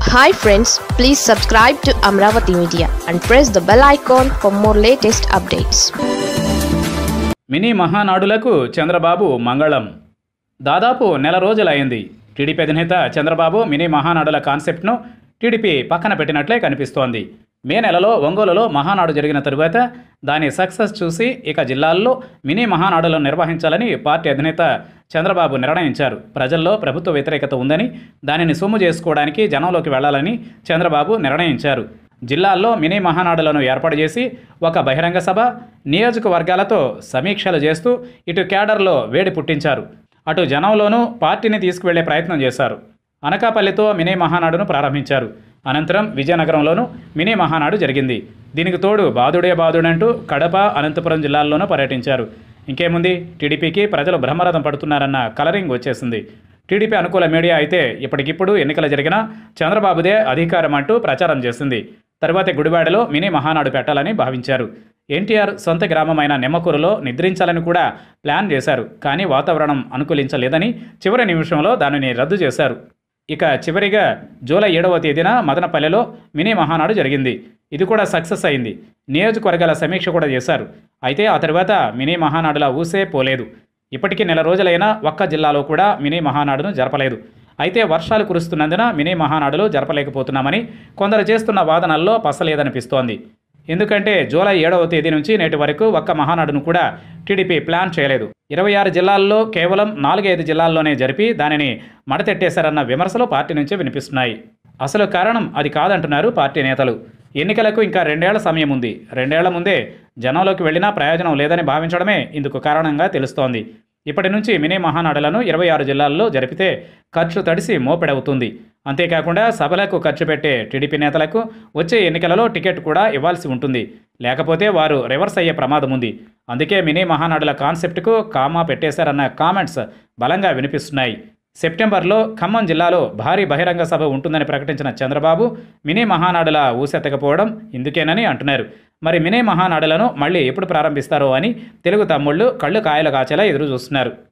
hi friends please subscribe to Amaravati media and press the bell icon for more latest updates mini మహానాడులకు చంద్రబాబు మంగళం దాదాపు నెల రోజులైంది TDP అధినేత చంద్రబాబు మినీ మహానాడుల కాన్సెప్ట్ను టీడీపీ పక్కన పెట్టినట్లే కనిపిస్తోంది మే నెలలో ఒంగోలులో మహానాడు జరిగిన తరువాత దాని సక్సెస్ చూసి ఇక జిల్లాల్లో మినీ మహానాడులను నిర్వహించాలని పార్టీ అధినేత చంద్రబాబు నిర్ణయించారు ప్రజల్లో ప్రభుత్వ వ్యతిరేకత ఉందని దానిని సొమ్ము చేసుకోవడానికి జనంలోకి వెళ్లాలని చంద్రబాబు నిర్ణయించారు జిల్లాల్లో మినీ మహానాడులను ఏర్పాటు చేసి ఒక బహిరంగ సభ నియోజకవర్గాలతో సమీక్షలు చేస్తూ ఇటు కేడర్లో వేడి పుట్టించారు అటు జనంలోనూ పార్టీని తీసుకువెళ్లే ప్రయత్నం చేశారు అనకాపల్లితో మినీ మహానాడును ప్రారంభించారు అనంతరం విజయనగరంలోనూ మినీ మహానాడు జరిగింది దీనికి తోడు బాదుడే బాదుడంటూ కడప అనంతపురం జిల్లాల్లోనూ పర్యటించారు ఇంకేముంది టీడీపీకి ప్రజలు బ్రహ్మరథం పడుతున్నారన్న కలరింగ్ వచ్చేసింది టీడీపీ అనుకూల మీడియా అయితే ఇప్పటికిప్పుడు ఎన్నికలు జరిగినా చంద్రబాబుదే అధికారం అంటూ ప్రచారం చేసింది తరువాత గుడివాడలో మినీ మహానాడు పెట్టాలని భావించారు ఎన్టీఆర్ సొంత గ్రామమైన నిమ్మకూరులో నిద్రించాలని కూడా ప్లాన్ చేశారు కానీ వాతావరణం అనుకూలించలేదని చివరి నిమిషంలో దానిని రద్దు చేశారు ఇక చివరిగా జూలై ఏడవ తేదీన మదనపల్లెలో మినీ మహానాడు జరిగింది ఇది కూడా సక్సెస్ అయింది నియోజకవర్గాల సమీక్ష కూడా చేశారు అయితే ఆ తర్వాత మినీ మహానాడుల ఊసే పోలేదు ఇప్పటికీ నెల రోజులైనా ఒక్క జిల్లాలో కూడా మినీ మహానాడును జరపలేదు అయితే వర్షాలు కురుస్తున్నందున మినీ మహానాడులు జరపలేకపోతున్నామని కొందరు చేస్తున్న వాదనల్లో పసలేదనిపిస్తోంది ఎందుకంటే జూలై ఏడవ తేదీ నుంచి నేటి వరకు ఒక్క మహానాడును కూడా టీడీపీ ప్లాన్ చేయలేదు ఇరవై ఆరు జిల్లాల్లో కేవలం నాలుగైదు జిల్లాల్లోనే జరిపి దానిని మడతెట్టేశారన్న విమర్శలు పార్టీ నుంచే వినిపిస్తున్నాయి అసలు కారణం అది కాదంటున్నారు పార్టీ నేతలు ఎన్నికలకు ఇంకా రెండేళ్ల సమయం ఉంది రెండేళ్ల ముందే జనంలోకి వెళ్ళినా ప్రయోజనం లేదని భావించడమే ఇందుకు కారణంగా తెలుస్తోంది ఇప్పటి నుంచి మినీ మహానాడులను ఇరవై ఆరు జిల్లాల్లో జరిపితే ఖర్చు తడిసి మోపెడవుతుంది అంతేకాకుండా సభలకు ఖర్చు పెట్టే టీడీపీ నేతలకు వచ్చే ఎన్నికలలో టికెట్ కూడా ఇవ్వాల్సి ఉంటుంది లేకపోతే వారు రివర్స్ అయ్యే ప్రమాదం ఉంది అందుకే మినీ మహానాడుల కాన్సెప్ట్కు కామా పెట్టేశారన్న కామెంట్స్ బలంగా వినిపిస్తున్నాయి సెప్టెంబర్లో ఖమ్మం జిల్లాలో భారీ బహిరంగ సభ ఉంటుందని ప్రకటించిన చంద్రబాబు మినీ మహానాడుల ఊసెత్తకపోవడం ఇందుకేనని అంటున్నారు మరి మినీ మహానాడులను మళ్ళీ ఎప్పుడు ప్రారంభిస్తారో అని తెలుగు తమ్ముళ్ళు కళ్ళు కాయలు కాచేలా ఎదురు చూస్తున్నారు